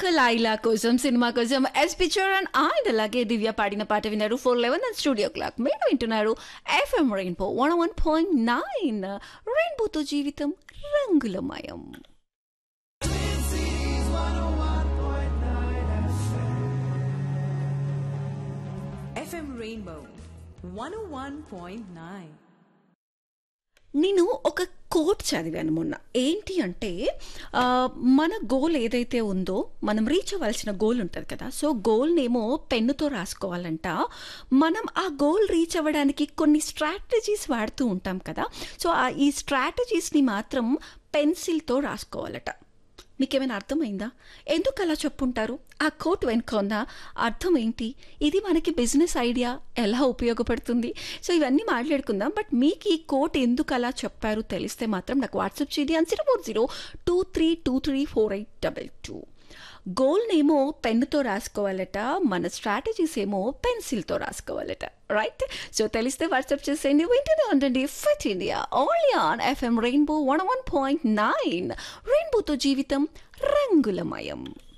ఒక లైలా కోసం సినిమా కోసం ఎస్ పిక్చర్ అండ్ అండ్ అలాగే దివ్య పాడిన పాట విన్నారు four eleven and studio clock మీరు వింటున్నారు FM rainbow one one point nine రెయిన్బోతో జీవితం రంగులమయం FM Rainbow 101.9. నేను ఒక కోట్ చదివాను మొన్న ఏంటి అంటే ఆ, మన గోల్ ఏదైతే ఉందో మనం రీచ్ అవ్వాల్సిన గోల్ ఉంటుంది కదా సో గోల్నేమో పెన్నుతో రాసుకోవాలంట మనం ఆ గోల్ రీచ్ అవ్వడానికి కొన్ని స్ట్రాటజీస్ వాడుతూ ఉంటాం కదా సో ఆ ఈ స్ట్రాటజీస్ని మాత్రం పెన్సిల్తో రాసుకోవాలట మీకేమైనా అర్థమైందా ఎందుకు అలా చెప్పుంటారు ఆ కోట్ వెనుక ఉన్న అర్థం ఏంటి ఇది మనకి బిజినెస్ ఐడియా ఎలా ఉపయోగపడుతుంది సో ఇవన్నీ మాట్లాడుకుందాం బట్ మీకు ఈ కోట్ ఎందుకు అలా చెప్పారు తెలిస్తే మాత్రం నాకు వాట్సాప్ చేయండి అని zero four zero two three two three four eight double two గోల్నేమో పెన్నుతో రాసుకోవాలట మన స్ట్రాటజీస్ ఏమో పెన్సిల్తో రాసుకోవాలట రైట్ సో తెలిస్తే వాట్సాప్ చేసేయండి వింటూనే ఉండండి fit India only on FM rainbow one one point nine రెయిన్బోతో జీవితం రంగులమయం